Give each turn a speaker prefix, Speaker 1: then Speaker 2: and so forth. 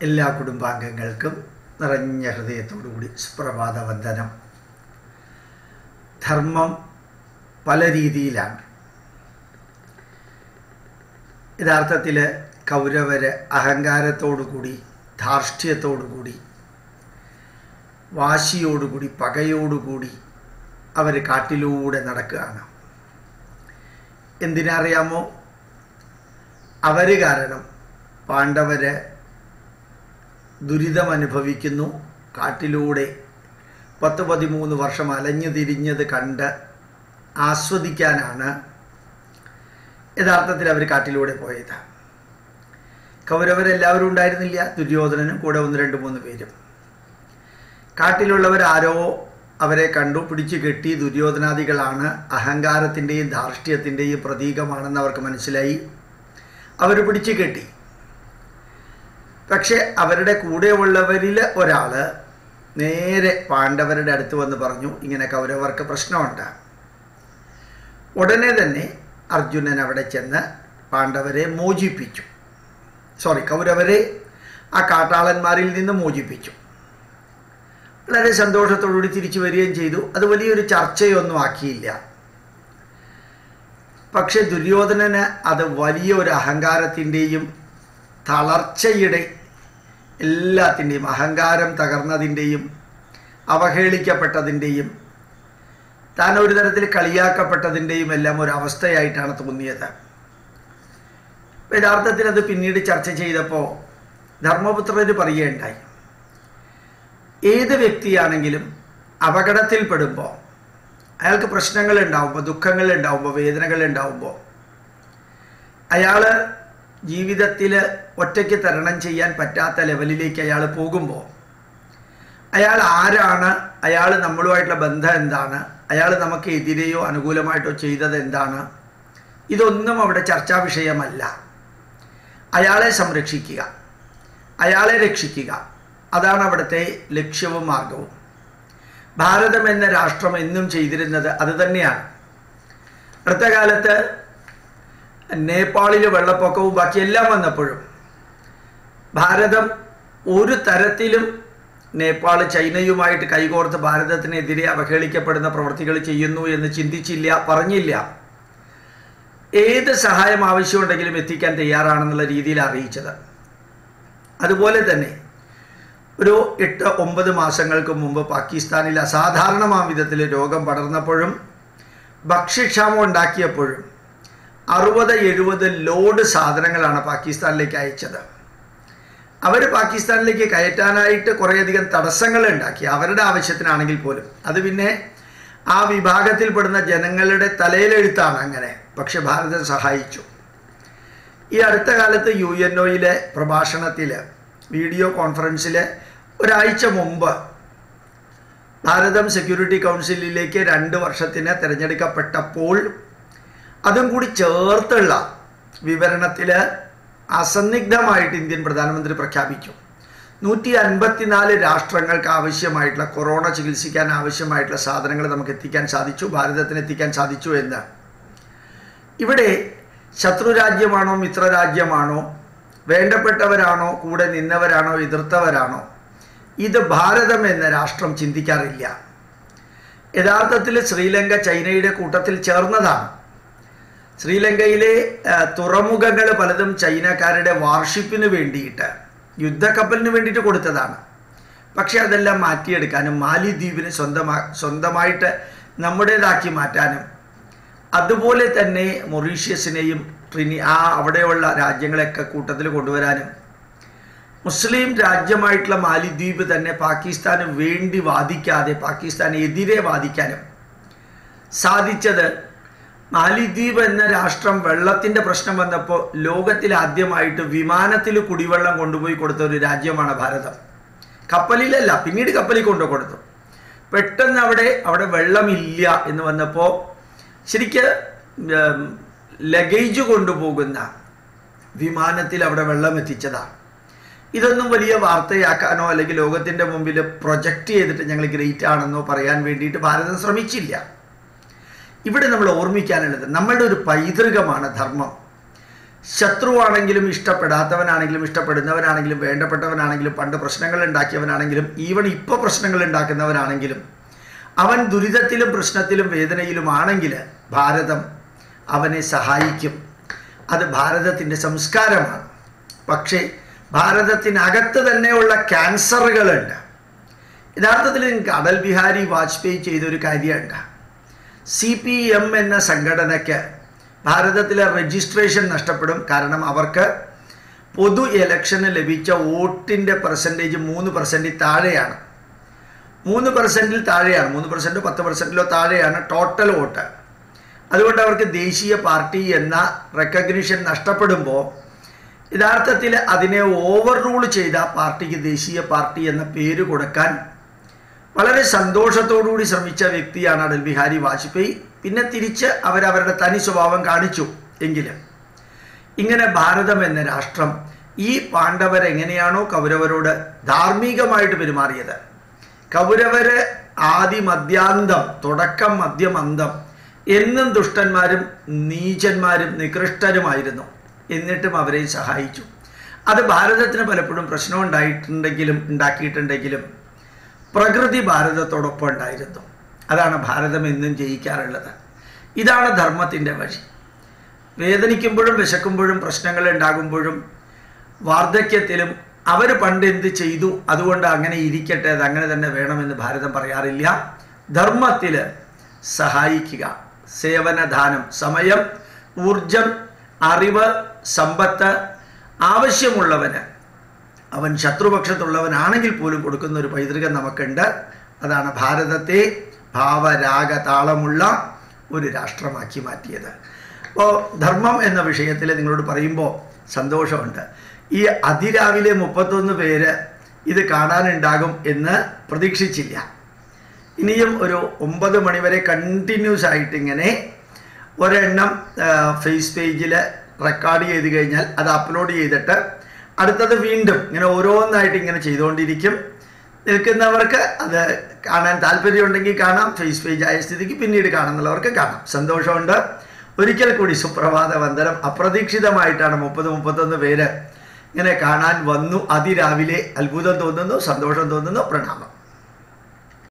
Speaker 1: എല്ലാ കുടുംബാംഗങ്ങൾക്കും നിറഞ്ഞ ഹൃദയത്തോടുകൂടി സുപ്രഭാത വന്ദനം ധർമ്മം പല രീതിയിലാണ് യഥാർത്ഥത്തിൽ കൗരവര് അഹങ്കാരത്തോടുകൂടി ധാർഷ്ട്യത്തോടുകൂടി വാശിയോടുകൂടി പകയോടുകൂടി അവർ കാട്ടിലൂടെ നടക്കുകയാണ് എന്തിനറിയാമോ അവർ കാരണം പാണ്ഡവര് ദുരിതം അനുഭവിക്കുന്നു കാട്ടിലൂടെ പത്ത് പതിമൂന്ന് വർഷം അലഞ്ഞു തിരിഞ്ഞത് കണ്ട് ആസ്വദിക്കാനാണ് യഥാർത്ഥത്തിൽ അവർ കാട്ടിലൂടെ പോയത് കൗരവരെല്ലാവരും ഉണ്ടായിരുന്നില്ല ദുര്യോധനനും കൂടെ ഒന്ന് രണ്ട് മൂന്ന് പേരും കാട്ടിലുള്ളവർ ആരോ അവരെ കണ്ടു പിടിച്ചു കെട്ടി ദുര്യോധനാദികളാണ് അഹങ്കാരത്തിൻ്റെയും ധാർഷ്ട്യത്തിൻ്റെയും പ്രതീകമാണെന്ന് അവർക്ക് മനസ്സിലായി അവർ പിടിച്ചു കെട്ടി പക്ഷെ അവരുടെ കൂടെയുള്ളവരിൽ ഒരാൾ നേരെ പാണ്ഡവരുടെ അടുത്ത് വന്ന് പറഞ്ഞു ഇങ്ങനെ കൗരവർക്ക് പ്രശ്നമുണ്ട് ഉടനെ തന്നെ അർജുനൻ അവിടെ ചെന്ന് പാണ്ഡവരെ മോചിപ്പിച്ചു സോറി കൗരവരെ ആ കാട്ടാളന്മാരിൽ നിന്ന് മോചിപ്പിച്ചു വളരെ സന്തോഷത്തോടുകൂടി തിരിച്ചു വരികയും ചെയ്തു അത് വലിയൊരു ചർച്ചയൊന്നും ആക്കിയില്ല പക്ഷെ ദുര്യോധനന് അത് വലിയ ഒരു അഹങ്കാരത്തിൻ്റെയും തളർച്ചയുടെ എല്ലാത്തിൻ്റെയും അഹങ്കാരം തകർന്നതിൻ്റെയും അവഹേളിക്കപ്പെട്ടതിൻ്റെയും താൻ ഒരു തരത്തിൽ കളിയാക്കപ്പെട്ടതിൻ്റെയും എല്ലാം ഒരു അവസ്ഥയായിട്ടാണ് തോന്നിയത് യഥാർത്ഥത്തിൽ അത് പിന്നീട് ചർച്ച ചെയ്തപ്പോൾ ധർമ്മപുത്രർ പറയുകയുണ്ടായി ഏത് വ്യക്തിയാണെങ്കിലും അപകടത്തിൽപ്പെടുമ്പോൾ അയാൾക്ക് പ്രശ്നങ്ങൾ ഉണ്ടാവുമ്പോൾ ദുഃഖങ്ങൾ ഉണ്ടാവുമ്പോൾ വേദനകൾ ഉണ്ടാവുമ്പോൾ അയാൾ ജീവിതത്തിൽ ഒറ്റയ്ക്ക് തരണം ചെയ്യാൻ പറ്റാത്ത ലെവലിലേക്ക് അയാൾ പോകുമ്പോൾ അയാൾ ആരാണ് അയാൾ നമ്മളുമായിട്ടുള്ള ബന്ധം എന്താണ് അയാൾ നമുക്ക് എതിരെയോ അനുകൂലമായിട്ടോ ചെയ്തത് എന്താണ് ഇതൊന്നും അവിടെ ചർച്ചാ വിഷയമല്ല അയാളെ സംരക്ഷിക്കുക അയാളെ രക്ഷിക്കുക അതാണ് അവിടുത്തെ ലക്ഷ്യവും മാർഗവും ഭാരതം എന്ന രാഷ്ട്രം എന്നും ചെയ്തിരുന്നത് അത് തന്നെയാണ് അടുത്ത കാലത്ത് നേപ്പാളിൽ വെള്ളപ്പൊക്കവും ബാക്കിയെല്ലാം വന്നപ്പോഴും ഭാരതം ഒരു തരത്തിലും നേപ്പാൾ ചൈനയുമായിട്ട് കൈകോർത്ത് ഭാരതത്തിനെതിരെ അവഹേളിക്കപ്പെടുന്ന പ്രവൃത്തികൾ ചെയ്യുന്നു എന്ന് ചിന്തിച്ചില്ല പറഞ്ഞില്ല ഏത് സഹായം ആവശ്യമുണ്ടെങ്കിലും എത്തിക്കാൻ തയ്യാറാണെന്നുള്ള രീതിയിൽ അറിയിച്ചത് അതുപോലെ തന്നെ ഒരു എട്ട് ഒമ്പത് മാസങ്ങൾക്ക് മുമ്പ് പാകിസ്ഥാനിൽ അസാധാരണമാം വിധത്തിൽ രോഗം പടർന്നപ്പോഴും ഭക്ഷ്യക്ഷാമം ഉണ്ടാക്കിയപ്പോഴും അറുപത് എഴുപത് ലോഡ് സാധനങ്ങളാണ് പാകിസ്ഥാനിലേക്ക് അയച്ചത് അവർ പാകിസ്ഥാനിലേക്ക് കയറ്റാനായിട്ട് കുറേയധികം തടസ്സങ്ങൾ ഉണ്ടാക്കി അവരുടെ ആവശ്യത്തിനാണെങ്കിൽ പോലും അത് പിന്നെ ആ വിഭാഗത്തിൽപ്പെടുന്ന ജനങ്ങളുടെ തലയിലെഴുത്താണ് അങ്ങനെ പക്ഷെ ഭാരതം സഹായിച്ചു ഈ അടുത്ത കാലത്ത് യു എൻ ഒയിലെ പ്രഭാഷണത്തിൽ വീഡിയോ കോൺഫറൻസിൽ ഒരാഴ്ച മുമ്പ് ഭാരതം സെക്യൂരിറ്റി കൗൺസിലിലേക്ക് രണ്ട് വർഷത്തിന് തിരഞ്ഞെടുക്കപ്പെട്ടപ്പോൾ അതും കൂടി ചേർത്തുള്ള വിവരണത്തിൽ അസന്നിഗ്ധമായിട്ട് ഇന്ത്യൻ പ്രധാനമന്ത്രി പ്രഖ്യാപിച്ചു നൂറ്റി അൻപത്തിനാല് രാഷ്ട്രങ്ങൾക്ക് ആവശ്യമായിട്ടുള്ള കൊറോണ ചികിത്സിക്കാൻ ആവശ്യമായിട്ടുള്ള സാധനങ്ങൾ നമുക്ക് എത്തിക്കാൻ സാധിച്ചു ഭാരതത്തിന് എത്തിക്കാൻ സാധിച്ചു എന്ന് ഇവിടെ ശത്രുരാജ്യമാണോ മിത്രരാജ്യമാണോ വേണ്ടപ്പെട്ടവരാണോ കൂടെ നിന്നവരാണോ എതിർത്തവരാണോ ഇത് ഭാരതം എന്ന രാഷ്ട്രം ചിന്തിക്കാറില്ല യഥാർത്ഥത്തിൽ ശ്രീലങ്ക ചൈനയുടെ കൂട്ടത്തിൽ ചേർന്നതാണ് ശ്രീലങ്കയിലെ തുറമുഖങ്ങൾ പലതും ചൈനക്കാരുടെ വാർഷിപ്പിന് വേണ്ടിയിട്ട് യുദ്ധക്കപ്പലിന് വേണ്ടിയിട്ട് കൊടുത്തതാണ് പക്ഷെ അതെല്ലാം മാറ്റിയെടുക്കാനും മാലിദ്വീപിന് സ്വന്തമാ സ്വന്തമായിട്ട് നമ്മുടേതാക്കി മാറ്റാനും അതുപോലെ തന്നെ മൊറീഷ്യസിനെയും ട്രിനി ആ അവിടെയുള്ള രാജ്യങ്ങളെയൊക്കെ കൂട്ടത്തിൽ കൊണ്ടുവരാനും മുസ്ലിം രാജ്യമായിട്ടുള്ള മാലിദ്വീപ് തന്നെ പാകിസ്ഥാന് വേണ്ടി വാദിക്കാതെ പാകിസ്ഥാന് എതിരെ വാദിക്കാനും സാധിച്ചത് മാലിദ്വീപ് എന്ന രാഷ്ട്രം വെള്ളത്തിൻ്റെ പ്രശ്നം വന്നപ്പോൾ ലോകത്തിൽ ആദ്യമായിട്ട് വിമാനത്തിൽ കുടിവെള്ളം കൊണ്ടുപോയി കൊടുത്ത ഒരു രാജ്യമാണ് ഭാരതം കപ്പലിലല്ല പിന്നീട് കപ്പലിൽ കൊണ്ടു കൊടുത്തു പെട്ടെന്ന് അവിടെ അവിടെ വെള്ളമില്ല എന്ന് വന്നപ്പോൾ ശരിക്ക് ലഗേജ് കൊണ്ടുപോകുന്ന വിമാനത്തിൽ അവിടെ വെള്ളം എത്തിച്ചതാണ് ഇതൊന്നും വലിയ വാർത്തയാക്കാനോ അല്ലെങ്കിൽ ലോകത്തിൻ്റെ മുമ്പിൽ പ്രൊജക്റ്റ് ചെയ്തിട്ട് ഞങ്ങൾ ഗ്രേറ്റ് ആണെന്നോ പറയാൻ വേണ്ടിയിട്ട് ഭാരതം ശ്രമിച്ചില്ല ഇവിടെ നമ്മൾ ഓർമ്മിക്കാനുള്ളത് നമ്മളുടെ ഒരു പൈതൃകമാണ് ധർമ്മം ശത്രുവാണെങ്കിലും ഇഷ്ടപ്പെടാത്തവനാണെങ്കിലും ഇഷ്ടപ്പെടുന്നവനാണെങ്കിലും വേണ്ടപ്പെട്ടവനാണെങ്കിലും പണ്ട് പ്രശ്നങ്ങൾ ഉണ്ടാക്കിയവനാണെങ്കിലും ഈവൺ ഇപ്പോൾ പ്രശ്നങ്ങൾ ഉണ്ടാക്കുന്നവനാണെങ്കിലും അവൻ ദുരിതത്തിലും പ്രശ്നത്തിലും വേദനയിലുമാണെങ്കിൽ ഭാരതം അവനെ സഹായിക്കും അത് ഭാരതത്തിൻ്റെ സംസ്കാരമാണ് പക്ഷേ ഭാരതത്തിനകത്ത് തന്നെയുള്ള ക്യാൻസറുകളുണ്ട് യഥാർത്ഥത്തിൽ നിങ്ങൾക്ക് അടൽ ബിഹാരി വാജ്പേയി ചെയ്തൊരു കാര്യമുണ്ട് സി പി എം എന്ന സംഘടനയ്ക്ക് ഭാരതത്തിലെ രജിസ്ട്രേഷൻ നഷ്ടപ്പെടും കാരണം അവർക്ക് പൊതു ഇലക്ഷന് ലഭിച്ച വോട്ടിൻ്റെ പെർസെൻറ്റേജ് മൂന്ന് പെർസെൻറ്റിൽ താഴെയാണ് മൂന്ന് പെർസെൻറ്റിൽ താഴെയാണ് മൂന്ന് പെർസെൻറ്റോ പത്ത് പെർസെൻറ്റിലോ താഴെയാണ് ടോട്ടൽ വോട്ട് അതുകൊണ്ട് അവർക്ക് ദേശീയ പാർട്ടി എന്ന റെക്കഗ്നിഷൻ നഷ്ടപ്പെടുമ്പോൾ യഥാർത്ഥത്തിൽ അതിനെ ഓവർ റൂൾ ചെയ്ത പാർട്ടിക്ക് ദേശീയ പാർട്ടി എന്ന പേര് കൊടുക്കാൻ വളരെ സന്തോഷത്തോടുകൂടി ശ്രമിച്ച വ്യക്തിയാണ് അടൽ ബിഹാരി വാജ്പേയി പിന്നെ തിരിച്ച് അവരവരുടെ തനി സ്വഭാവം കാണിച്ചു എങ്കിലും ഇങ്ങനെ ഭാരതം എന്ന രാഷ്ട്രം ഈ പാണ്ഡവർ എങ്ങനെയാണോ കൗരവരോട് ധാർമ്മികമായിട്ട് പെരുമാറിയത് കൗരവര് ആദി മധ്യാന്തം തുടക്കം മധ്യം അന്തം എന്നും ദുഷ്ടന്മാരും നീചന്മാരും നികൃഷ്ടരുമായിരുന്നു എന്നിട്ടും അവരെ സഹായിച്ചു അത് ഭാരതത്തിന് പലപ്പോഴും പ്രശ്നം ഉണ്ടായിട്ടുണ്ടെങ്കിലും ഉണ്ടാക്കിയിട്ടുണ്ടെങ്കിലും പ്രകൃതി ഭാരതത്തോടൊപ്പം ഉണ്ടായിരുന്നു അതാണ് ഭാരതം എന്നും ജയിക്കാറുള്ളത് ഇതാണ് ധർമ്മത്തിൻ്റെ വഴി വേദനിക്കുമ്പോഴും വിശക്കുമ്പോഴും പ്രശ്നങ്ങൾ ഉണ്ടാകുമ്പോഴും വാർദ്ധക്യത്തിലും അവർ പണ്ട് എന്ത് ചെയ്തു അതുകൊണ്ട് അങ്ങനെ ഇരിക്കട്ടെ അത് അങ്ങനെ തന്നെ വേണമെന്ന് ഭാരതം പറയാറില്ല ധർമ്മത്തിൽ സഹായിക്കുക സേവനദാനം സമയം ഊർജം അറിവ് സമ്പത്ത് ആവശ്യമുള്ളവന് അവൻ ശത്രുപക്ഷത്തുള്ളവനാണെങ്കിൽ പോലും കൊടുക്കുന്ന ഒരു പൈതൃകം നമുക്കുണ്ട് അതാണ് ഭാരതത്തെ ഭാവരാഗ താളമുള്ള ഒരു രാഷ്ട്രമാക്കി മാറ്റിയത് അപ്പോൾ ധർമ്മം എന്ന വിഷയത്തിൽ നിങ്ങളോട് പറയുമ്പോൾ സന്തോഷമുണ്ട് ഈ അതിരാവിലെ മുപ്പത്തൊന്ന് പേര് ഇത് കാണാനുണ്ടാകും എന്ന് പ്രതീക്ഷിച്ചില്ല ഇനിയും ഒരു ഒമ്പത് മണിവരെ കണ്ടിന്യൂസ് ആയിട്ട് ഇങ്ങനെ ഒരെണ്ണം ഫേസ് പേജിൽ റെക്കോർഡ് ചെയ്ത് കഴിഞ്ഞാൽ അത് അപ്ലോഡ് ചെയ്തിട്ട് അടുത്തത് വീണ്ടും ഇങ്ങനെ ഓരോന്നായിട്ട് ഇങ്ങനെ ചെയ്തുകൊണ്ടിരിക്കും നിൽക്കുന്നവർക്ക് അത് കാണാൻ താല്പര്യമുണ്ടെങ്കിൽ കാണാം ഫേസ് പേജ് ആയ സ്ഥിതിക്ക് പിന്നീട് കാണുന്നുള്ളവർക്ക് കാണാം സന്തോഷമുണ്ട് ഒരിക്കൽ കൂടി സുപ്രഭാത വന്ദനം അപ്രതീക്ഷിതമായിട്ടാണ് മുപ്പത് മുപ്പത്തൊന്ന് പേര് ഇങ്ങനെ കാണാൻ വന്നു അതിരാവിലെ അത്ഭുതം തോന്നുന്നു സന്തോഷം തോന്നുന്നു പ്രണാമം